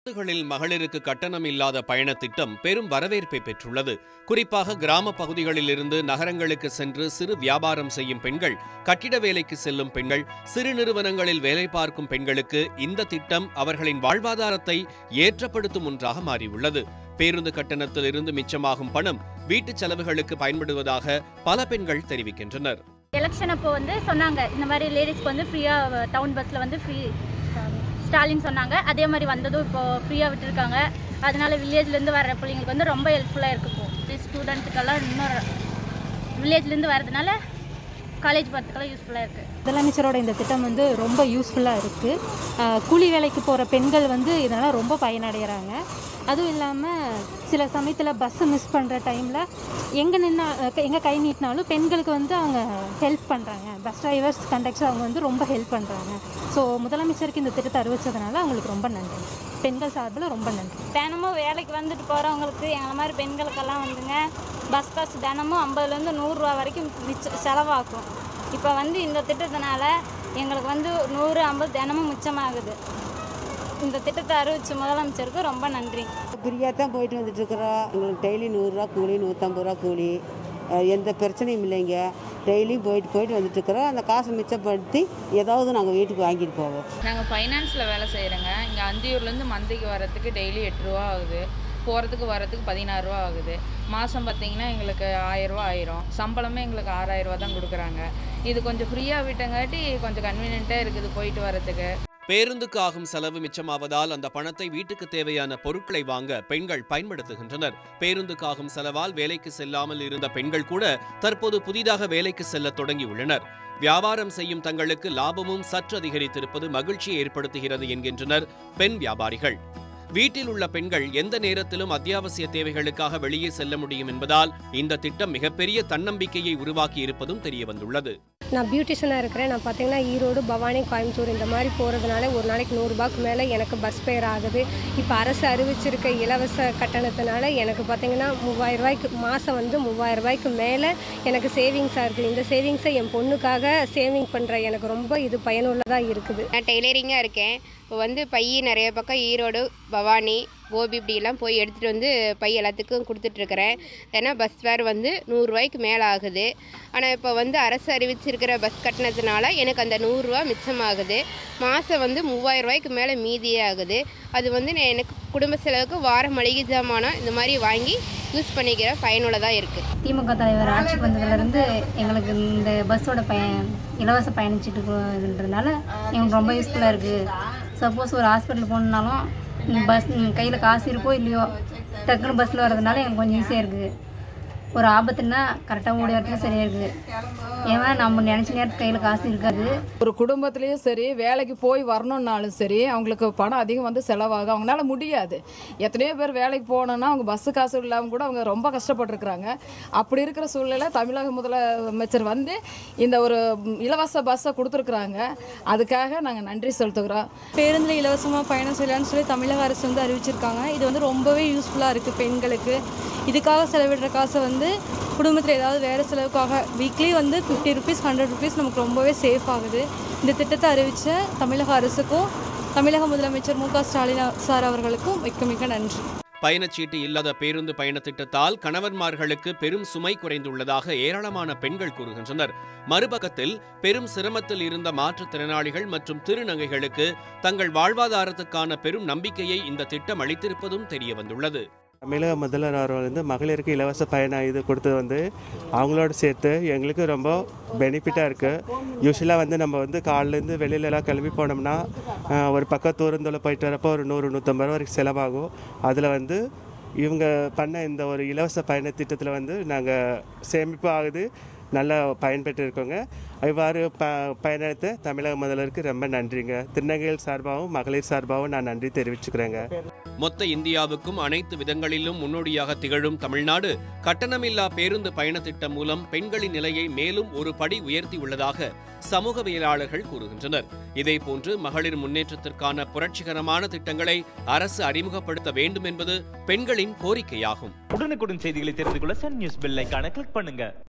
பேருந்துகளில் மகளிருக்கு கட்டணம் இல்லாத பயண திட்டம் பெரும் வரவேற்பை பெற்றுள்ளது குறிப்பாக கிராம பகுதிகளிலிருந்து நகரங்களுக்கு சென்று சிறு வியாபாரம் செய்யும் பெண்கள் கட்டிட வேலைக்கு செல்லும் பெண்கள் சிறு நிறுவனங்களில் வேலை பார்க்கும் பெண்களுக்கு இந்த திட்டம் அவர்களின் வாழ்வாதாரத்தை ஏற்றப்படுத்தும் ஒன்றாக மாறியுள்ளது பேருந்து கட்டணத்தில் இருந்து மிச்சமாகும் பணம் வீட்டுச் செலவுகளுக்கு பயன்படுவதாக பல பெண்கள் தெரிவிக்கின்றனர் எலெக்ஷன் அப்போ வந்து சொன்னாங்க இந்த மாதிரி லேடிஸ்க்கு வந்து ஃப்ரீயாக டவுன் பஸ்ஸில் வந்து ஃப்ரீ ஸ்டாலின் சொன்னாங்க அதே மாதிரி வந்ததும் இப்போ ஃப்ரீயாக விட்டுருக்காங்க அதனால வில்லேஜ்லேருந்து வர பிள்ளைங்களுக்கு வந்து ரொம்ப ஹெல்ப்ஃபுல்லாக இருக்கு இப்போ ஸ்டூடெண்ட்டுக்கெல்லாம் இன்னும் வில்லேஜ்லேருந்து வரதுனால காலேஜ் போகிறதுக்கெல்லாம் யூஸ்ஃபுல்லாக இருக்குது முதலமைச்சரோட இந்த திட்டம் வந்து ரொம்ப யூஸ்ஃபுல்லாக இருக்குது கூலி வேலைக்கு போகிற பெண்கள் வந்து இதனால் ரொம்ப பயனடைகிறாங்க அதுவும் இல்லாமல் சில சமயத்தில் பஸ்ஸை மிஸ் பண்ணுற டைமில் எங்கே நின்னா எங்கே கை நீட்டினாலும் பெண்களுக்கு வந்து அவங்க ஹெல்ப் பண்ணுறாங்க பஸ் டிரைவர்ஸ் கண்டக்டர் அவங்க வந்து ரொம்ப ஹெல்ப் பண்ணுறாங்க ஸோ முதலமைச்சருக்கு இந்த திட்டத்தை அறிவிச்சதுனால அவங்களுக்கு ரொம்ப நன்றி பெண்கள் சார்பில் ரொம்ப நன்றி தினமும் வேலைக்கு வந்துட்டு போகிறவங்களுக்கு எங்களை மாதிரி பெண்களுக்கெல்லாம் வந்துங்க பஸ் காசு தினமும் ஐம்பதுலேருந்து நூறுரூவா வரைக்கும் மிச்ச செலவாகும் இப்போ வந்து இந்த திட்டத்தினால எங்களுக்கு வந்து நூறு ஐம்பது தினமும் மிச்சமாகுது இந்த திட்டத்தை அறிவிச்ச முதலமைச்சருக்கு ரொம்ப நன்றி ஃப்ரீயாக தான் போயிட்டு வந்துட்டு இருக்கிறோம் எங்களுக்கு டெய்லி நூறுரூவா கூலி நூற்றம்பது ரூபா கூலி அஹ் எந்த பிரச்சனையும் இல்லைங்க டெய்லியும் போயிட்டு போயிட்டு வந்துட்டு இருக்கிறோம் அந்த காசை மிச்சப்படுத்தி ஏதாவது நாங்கள் வீட்டுக்கு வாங்கிட்டு போவோம் நாங்கள் ஃபைனான்ஸில் வேலை செய்கிறோங்க இங்கே அந்தியூர்லேருந்து மந்தைக்கு வரத்துக்கு டெய்லி எட்டு ரூபா ஆகுது போகிறதுக்கு வரத்துக்கு பதினாறு ரூபா ஆகுது மாதம் பார்த்தீங்கன்னா எங்களுக்கு ஆயிரரூவா ஆயிரும் சம்பளமே எங்களுக்கு ஆறாயிரரூவா தான் கொடுக்குறாங்க இது கொஞ்சம் ஃப்ரீயாக விட்டங்காட்டி கொஞ்சம் கன்வீனியண்ட்டாக இருக்குது போயிட்டு வரத்துக்கு பேருந்துக்கு ஆகும் செலவு மிச்சமாவதால் அந்த பணத்தை வீட்டுக்கு தேவையான பொருட்களை வாங்க பெண்கள் பயன்படுத்துகின்றனர் பேருந்துக்கு ஆகும் செலவால் வேலைக்கு செல்லாமல் இருந்த பெண்கள் கூட தற்போது புதிதாக வேலைக்கு செல்ல தொடங்கியுள்ளனர் வியாபாரம் செய்யும் தங்களுக்கு லாபமும் சற்று அதிகரித்திருப்பது மகிழ்ச்சியை ஏற்படுத்துகிறது என்கின்றனர் பெண் வியாபாரிகள் வீட்டில் உள்ள பெண்கள் எந்த நேரத்திலும் அத்தியாவசிய தேவைகளுக்காக வெளியே செல்ல முடியும் என்பதால் இந்த திட்டம் மிகப்பெரிய தன்னம்பிக்கையை உருவாக்கி இருப்பதும் தெரியவந்துள்ளது நான் பியூட்டிஷியனாக இருக்கிறேன் நான் பார்த்தீங்கன்னா ஈரோடு பவானி கோயம்புத்தூர் இந்த மாதிரி போகிறதுனால ஒரு நாளைக்கு நூறுரூபாய்க்கு மேலே எனக்கு பஸ் ஃபேர் ஆகுது இப்போ அரசு அறிவிச்சிருக்க இலவச கட்டணத்தினால எனக்கு பார்த்தீங்கன்னா மூவாயிரம் ரூபாய்க்கு மாதம் வந்து மூவாயிரம் ரூபாய்க்கு மேலே எனக்கு சேவிங்ஸாக இருக்குது இந்த சேவிங்ஸை என் பொண்ணுக்காக சேவிங் பண்ணுற எனக்கு ரொம்ப இது பயனுள்ளதாக இருக்குது நான் டெய்லரிங்காக இருக்கேன் இப்போ வந்து பை நிறைய பக்கம் ஈரோடு பவானி கோபி இப்படிலாம் போய் எடுத்துகிட்டு வந்து பை எல்லாத்துக்கும் கொடுத்துட்ருக்குறேன் ஏன்னா பஸ் ஃபேர் வந்து நூறுரூவாய்க்கு மேலே ஆகுது ஆனால் இப்போ வந்து அரசு அறிவிச்சிருக்கிற பஸ் கட்டணத்தினால எனக்கு அந்த நூறுரூவா மிச்சமாகுது மாதம் வந்து மூவாயிரம் ரூபாய்க்கு மேலே மீதியே ஆகுது அது வந்து நான் எனக்கு குடும்ப செலவுக்கு வார மளிகை ஜாமானம் இந்த மாதிரி வாங்கி யூஸ் பண்ணிக்கிற பயனுள்ளதாக இருக்குது திமுக தலைவர் ஆட்சிக்கு வந்ததுலேருந்து எங்களுக்கு இந்த பஸ்ஸோட பய இலவச பயணிச்சுட்டு இதுன்றதுனால எங்களுக்கு ரொம்ப யூஸ்ஃபுல்லாக இருக்குது சப்போஸ் ஒரு ஹாஸ்பிட்டல் போகணுன்னாலும் பஸ் கையில் காசு இருக்கோ இல்லையோ டக்குன்னு பஸ்ஸில் வர்றதுனால எனக்கு கொஞ்சம் ஈஸியாக இருக்குது ஒரு ஆபத்துன்னா கரெக்டாக ஓடி வரத்துல சரியாக இருக்குது ஏன்னா நம்ம நினச்ச நேரத்துக்கு கையில் காசு இருக்காது ஒரு குடும்பத்துலேயும் சரி வேலைக்கு போய் வரணுன்னாலும் சரி அவங்களுக்கு பணம் அதிகம் வந்து செலவாகும் அவங்களால முடியாது எத்தனையோ பேர் வேலைக்கு போகணுன்னா அவங்க பஸ்ஸு காசு இல்லாமல் கூட அவங்க ரொம்ப கஷ்டப்பட்டுருக்குறாங்க அப்படி இருக்கிற சூழ்நிலை தமிழக முதலமைச்சர் வந்து இந்த ஒரு இலவச பஸ்ஸை கொடுத்துருக்குறாங்க அதுக்காக நாங்கள் நன்றி செலுத்துகிறோம் பேருந்தில் இலவசமாக பயணம் செய்யலாம்னு சொல்லி தமிழக அரசு வந்து அறிவிச்சிருக்காங்க இது வந்து ரொம்பவே யூஸ்ஃபுல்லாக இருக்குது பெண்களுக்கு இதுக்காக செலவிடுற காசை வந்து குடும்பத்தில் ஏதாவது வேறு செலவுக்காக வீக்லி வந்து ஃபிஃப்டி ருபீஸ் ஹண்ட்ரட் ருபீஸ் நமக்கு ரொம்பவே சேஃப் ஆகுது இந்த திட்டத்தை அறிவித்த தமிழக அரசுக்கும் தமிழக முதலமைச்சர் மு க ஸ்டாலின் சார் அவர்களுக்கும் மிக்க மிக்க நன்றி பயணச்சீட்டு இல்லாத பேருந்து பயண திட்டத்தால் கணவன்மார்களுக்கு பெரும் சுமை குறைந்துள்ளதாக ஏராளமான பெண்கள் கூறுகின்றனர் மறுபக்கத்தில் பெரும் சிரமத்தில் இருந்த மாற்றுத்திறனாளிகள் மற்றும் திருநங்கைகளுக்கு தங்கள் வாழ்வாதாரத்துக்கான பெரும் நம்பிக்கையை இந்த திட்டம் அளித்திருப்பதும் தெரியவந்துள்ளது தமிழக முதல்வர் அவர் வந்து மகளிருக்கு இலவச பயணம் இது கொடுத்தது வந்து அவங்களோட சேர்த்து எங்களுக்கு ரொம்ப பெனிஃபிட்டாக இருக்குது யூஸ்வலாக வந்து நம்ம வந்து காலிலேருந்து வெளியிலலாம் கிளம்பி போனோம்னா ஆஹ், ஒரு பக்கம் தூரந்தோல போயிட்டு வரப்போ ஒரு நூறு நூற்றம்பது ரூபா வரைக்கும் செலவாகும் அதில் வந்து இவங்க பண்ண இந்த ஒரு இலவச பயண திட்டத்தில் வந்து நாங்கள் சேமிப்பு ஆகுது நல்லா பயன்பெற்று இருக்கோங்க இவ்வாறு ப பயணத்தை தமிழக முதல்வருக்கு ரொம்ப நன்றிங்க திருநங்கைகள் சார்பாகவும் மகளிர் சார்பாகவும் நான் நன்றி தெரிவிச்சுக்கிறேங்க மொத்த இந்தியாவுக்கும் அனைத்து விதங்களிலும் முன்னோடியாக திகழும் தமிழ்நாடு கட்டணமில்லா பேருந்து பயண திட்டம் மூலம் பெண்களின் நிலையை மேலும் ஒரு படி உயர்த்தியுள்ளதாக சமூகவியலாளர்கள் கூறுகின்றனர் இதேபோன்று மகளிர் முன்னேற்றத்திற்கான புரட்சிகரமான திட்டங்களை அரசு அறிமுகப்படுத்த வேண்டும் என்பது பெண்களின் கோரிக்கையாகும் உடனுக்குடன் செய்திகளை தெரிந்து கொள்ள சன் நியூஸ் பெல் ஐகானை கிளிக் பண்ணுங்க